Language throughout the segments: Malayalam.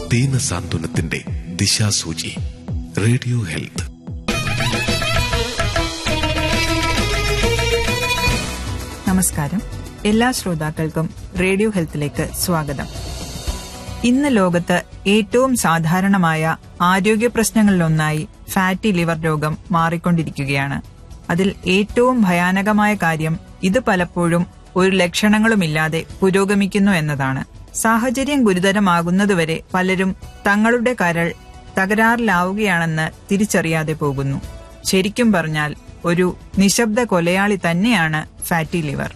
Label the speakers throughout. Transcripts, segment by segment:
Speaker 1: ദീന സാന്ത്വനത്തിന്റെ ദിശാസൂചി റേഡിയോ ഹെൽത്ത്
Speaker 2: നമസ്കാരം എല്ലാ ശ്രോതാക്കൾക്കും റേഡിയോ ഹെൽത്തിലേക്ക് സ്വാഗതം ഇന്ന് ലോകത്ത് ഏറ്റവും സാധാരണമായ ആരോഗ്യ പ്രശ്നങ്ങളിലൊന്നായി ഫാറ്റി ലിവർ രോഗം മാറിക്കൊണ്ടിരിക്കുകയാണ് അതിൽ ഏറ്റവും ഭയാനകമായ കാര്യം ഇത് പലപ്പോഴും ഒരു ലക്ഷണങ്ങളുമില്ലാതെ പുരോഗമിക്കുന്നു എന്നതാണ് സാഹചര്യം ഗുരുതരമാകുന്നതുവരെ പലരും തങ്ങളുടെ കരൾ തകരാറിലാവുകയാണെന്ന് തിരിച്ചറിയാതെ പോകുന്നു ശരിക്കും പറഞ്ഞാൽ ഒരു നിശബ്ദ കൊലയാളി തന്നെയാണ് ഫാറ്റി ലിവർ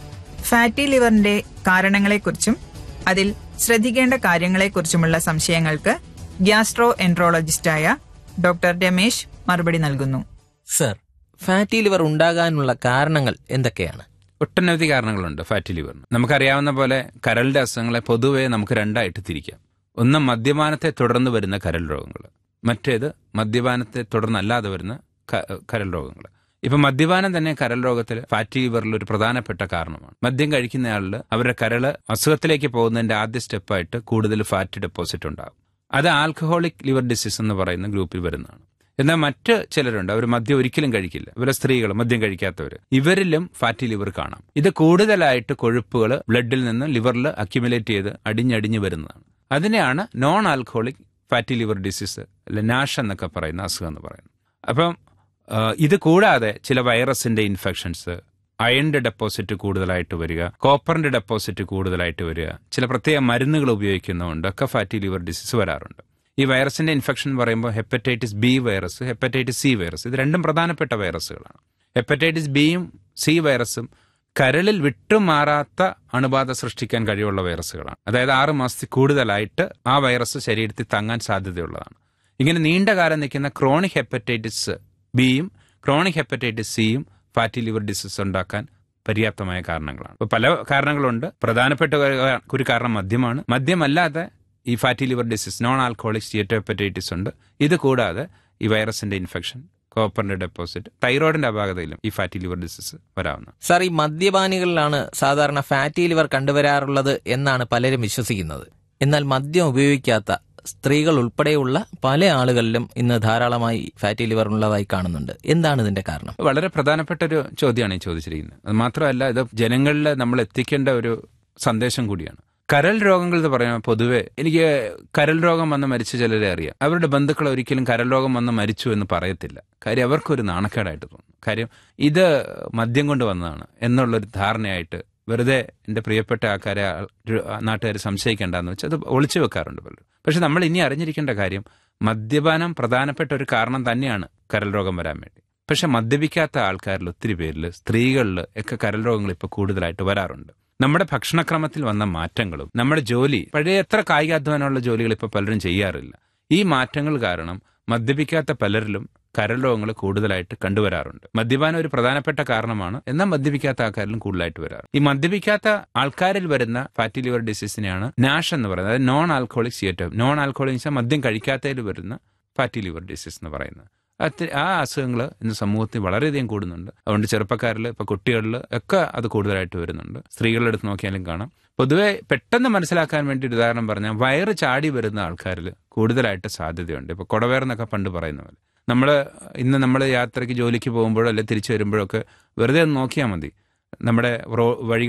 Speaker 2: ഫാറ്റി ലിവറിന്റെ കാരണങ്ങളെക്കുറിച്ചും അതിൽ ശ്രദ്ധിക്കേണ്ട കാര്യങ്ങളെക്കുറിച്ചുമുള്ള സംശയങ്ങൾക്ക് ഗ്യാസ്ട്രോ എൻട്രോളജിസ്റ്റായ ഡോക്ടർ രമേശ് മറുപടി നൽകുന്നു
Speaker 3: സർ ഫാറ്റി ലിവർ ഉണ്ടാകാനുള്ള കാരണങ്ങൾ എന്തൊക്കെയാണ്
Speaker 4: ഒട്ടനവധി കാരണങ്ങളുണ്ട് ഫാറ്റി ലിവറിന് നമുക്കറിയാവുന്ന പോലെ കരളിന്റെ അസുഖങ്ങളെ പൊതുവെ നമുക്ക് രണ്ടായിട്ട് തിരിക്കാം ഒന്ന് മദ്യപാനത്തെ തുടർന്ന് വരുന്ന കരൾ രോഗങ്ങൾ മറ്റേത് മദ്യപാനത്തെ തുടർന്നല്ലാതെ വരുന്ന ക- കരൾ രോഗങ്ങൾ ഇപ്പൊ മദ്യപാനം തന്നെ കരൾ രോഗത്തിൽ ഫാറ്റി ലിവറിൽ ഒരു പ്രധാനപ്പെട്ട കാരണമാണ് മദ്യം കഴിക്കുന്നയാളിൽ അവരുടെ കരള് അസുഖത്തിലേക്ക് പോകുന്നതിന്റെ ആദ്യ സ്റ്റെപ്പായിട്ട് കൂടുതൽ ഫാറ്റ് ഡെപ്പോസിറ്റ് ഉണ്ടാകും അത് ആൽക്കഹോളിക് ലിവർ ഡിസീസ് എന്ന് പറയുന്ന ഗ്രൂപ്പിൽ വരുന്നതാണ് എന്നാൽ മറ്റ് ചിലരുണ്ട് അവർ മദ്യം ഒരിക്കലും കഴിക്കില്ല ഇവരെ സ്ത്രീകൾ മദ്യം കഴിക്കാത്തവർ ഇവരിലും ഫാറ്റി ലിവർ കാണാം ഇത് കൂടുതലായിട്ട് കൊഴുപ്പുകൾ ബ്ലഡിൽ നിന്ന് ലിവറിൽ അക്യുമുലേറ്റ് ചെയ്ത് അടിഞ്ഞടിഞ്ഞ് വരുന്നതാണ് അതിനെയാണ് non alcoholic fatty liver disease അല്ലെ നാഷ് എന്നൊക്കെ പറയുന്ന അസുഖം എന്ന് പറയുന്നത് അപ്പം ആ, ഇത് കൂടാതെ ചില വൈറസിന്റെ ഇൻഫെക്ഷൻസ് അയണിന്റെ ഡെപ്പോസിറ്റ് കൂടുതലായിട്ട് വരിക കോപ്പറിന്റെ ഡെപ്പോസിറ്റ് കൂടുതലായിട്ട് വരിക ചില പ്രത്യേക മരുന്നുകൾ ഉപയോഗിക്കുന്നതുകൊണ്ട് ഒക്കെ ഫാറ്റി ലിവർ ഡിസീസ് വരാറുണ്ട് ഈ വൈറസിന്റെ ഇൻഫെക്ഷൻ പറയുമ്പോൾ hepatitis B virus hepatitis C virus ഇത് രണ്ടും പ്രധാനപ്പെട്ട വൈറസുകളാണ് ഹെപ്പറ്റൈറ്റിസ് ബിയും സി വൈറസും കരളിൽ വിട്ടുമാറാത്ത അണുബാധ സൃഷ്ടിക്കാൻ കഴിവുള്ള വൈറസുകളാണ് അതായത് ആറ് മാസത്തിൽ കൂടുതലായിട്ട് ആ വൈറസ് ശരീരത്തിൽ തങ്ങാൻ സാധ്യതയുള്ളതാണ് ഇങ്ങനെ നീണ്ട കാലം നിൽക്കുന്ന ക്രോണിക് ഹെപ്പറ്റൈറ്റിസ് ബിയും ക്രോണിക് ഹെപ്പറ്റൈറ്റിസ് സിയും ഫാറ്റി ലിവർ ഡിസീസ് ഉണ്ടാക്കാൻ പര്യാപ്തമായ കാരണങ്ങളാണ് ഇപ്പൊ പല കാരണങ്ങളുണ്ട് പ്രധാനപ്പെട്ട ഒരു- ഒരു കാരണം മദ്യമാണ് മദ്യമല്ലാതെ ഈ fatty liver disease non alcoholic steatohepatitis ഉണ്ട് ഇത് കൂടാതെ ഈ വൈറസിന്റെ ഇൻഫെക്ഷൻ കോപ്പറിന്റെ ഡെപ്പോസിറ്റ് തൈറോയിഡിന്റെ അപാകതയിലും ഈ ഫാറ്റി ലിവർ ഡിസീസ് വരാവുന്ന
Speaker 3: സർ ഈ മദ്യപാനികളിലാണ് സാധാരണ ഫാറ്റി ലിവർ കണ്ടുവരാറുള്ളത് എന്നാണ് പലരും വിശ്വസിക്കുന്നത് എന്നാൽ മദ്യം ഉപയോഗിക്കാത്ത സ്ത്രീകൾ ഉൾപ്പെടെയുള്ള പല ആളുകളിലും ഇന്ന് ധാരാളമായി ഫാറ്റി ലിവർ ഉള്ളതായി കാണുന്നുണ്ട് എന്താണ് ഇതിന്റെ കാരണം
Speaker 4: വളരെ പ്രധാനപ്പെട്ട ഒരു ചോദ്യമാണ് ഈ ചോദിച്ചിരിക്കുന്നത് അത് മാത്രമല്ല ഇത് ജനങ്ങളിൽ നമ്മൾ എത്തിക്കേണ്ട ഒരു സന്ദേശം കൂടിയാണ് കരൾ രോഗങ്ങൾ എന്ന് പറയുമ്പോൾ പൊതുവെ എനിക്ക് കരൾ രോഗം വന്ന് മരിച്ച ചിലരെ അറിയാം അവരുടെ ബന്ധുക്കൾ ഒരിക്കലും കരൾ രോഗം വന്ന് മരിച്ചു എന്ന് പറയത്തില്ല കാര്യം അവർക്കൊരു നാണക്കേടായിട്ട് തോന്നും കാര്യം ഇത് മദ്യം കൊണ്ട് വന്നതാണ് എന്നുള്ളൊരു ധാരണയായിട്ട് വെറുതെ എൻ്റെ പ്രിയപ്പെട്ട ആൾക്കാരെ നാട്ടുകാർ സംശയിക്കേണ്ടെന്ന് വെച്ചാൽ അത് ഒളിച്ചു വെക്കാറുണ്ട് പലരും പക്ഷെ നമ്മൾ ഇനി അറിഞ്ഞിരിക്കേണ്ട കാര്യം മദ്യപാനം പ്രധാനപ്പെട്ട ഒരു കാരണം തന്നെയാണ് കരൾ രോഗം വരാൻ വേണ്ടി പക്ഷെ മദ്യപിക്കാത്ത ആൾക്കാരിൽ ഒത്തിരി പേരിൽ സ്ത്രീകളിൽ ഒക്കെ കരൾ രോഗങ്ങൾ ഇപ്പോൾ കൂടുതലായിട്ട് വരാറുണ്ട് നമ്മുടെ ഭക്ഷണക്രമത്തിൽ വന്ന മാറ്റങ്ങളും നമ്മുടെ ജോലി പഴയ എത്ര കായികാധ്വാനമുള്ള ജോലികൾ ഇപ്പോൾ പലരും ചെയ്യാറില്ല ഈ മാറ്റങ്ങൾ കാരണം മദ്യപിക്കാത്ത പലരിലും കരൾ രോഗങ്ങൾ കൂടുതലായിട്ട് കണ്ടുവരാറുണ്ട് മദ്യപാനം ഒരു പ്രധാനപ്പെട്ട കാരണമാണ് എന്നാൽ മദ്യപിക്കാത്ത ആൾക്കാരിലും കൂടുതലായിട്ട് വരാറ് ഈ മദ്യപിക്കാത്ത ആൾക്കാരിൽ വരുന്ന ഫാറ്റി ലിവർ ഡിസീസിനെയാണ് നാഷ് എന്ന് പറയുന്നത് അതായത് നോൺ ആൽക്കഹോളിക് സിയറ്റം നോൺ ആൽക്കഹോളിക് വെച്ചാൽ മദ്യം കഴിക്കാത്തതിൽ വരുന്ന ഫാറ്റി ലിവർ ഡിസീസ് എന്ന് പറയുന്നത് അത് ആ അസുഖങ്ങൾ ഇന്ന് സമൂഹത്തിൽ വളരെയധികം കൂടുന്നുണ്ട് അതുകൊണ്ട് ചെറുപ്പക്കാരിൽ ഇപ്പൊ കുട്ടികളിൽ ഒക്കെ അത് കൂടുതലായിട്ട് വരുന്നുണ്ട് സ്ത്രീകളുടെ അടുത്ത് നോക്കിയാലും കാണാം പൊതുവെ പെട്ടെന്ന് മനസ്സിലാക്കാൻ വേണ്ടി ഒരു ഉദാഹരണം പറഞ്ഞാൽ വയറ് ചാടി വരുന്ന ആൾക്കാരിൽ കൂടുതലായിട്ട് സാധ്യതയുണ്ട് ഇപ്പൊ കൊടവയറെന്നൊക്കെ പണ്ട് പറയുന്ന പോലെ നമ്മൾ ഇന്ന് നമ്മൾ യാത്രയ്ക്ക് ജോലിക്ക് പോകുമ്പോഴോ അല്ലെങ്കിൽ തിരിച്ചു വരുമ്പോഴൊക്കെ വെറുതെ ഒന്ന് നോക്കിയാൽ മതി നമ്മുടെ റോ വഴി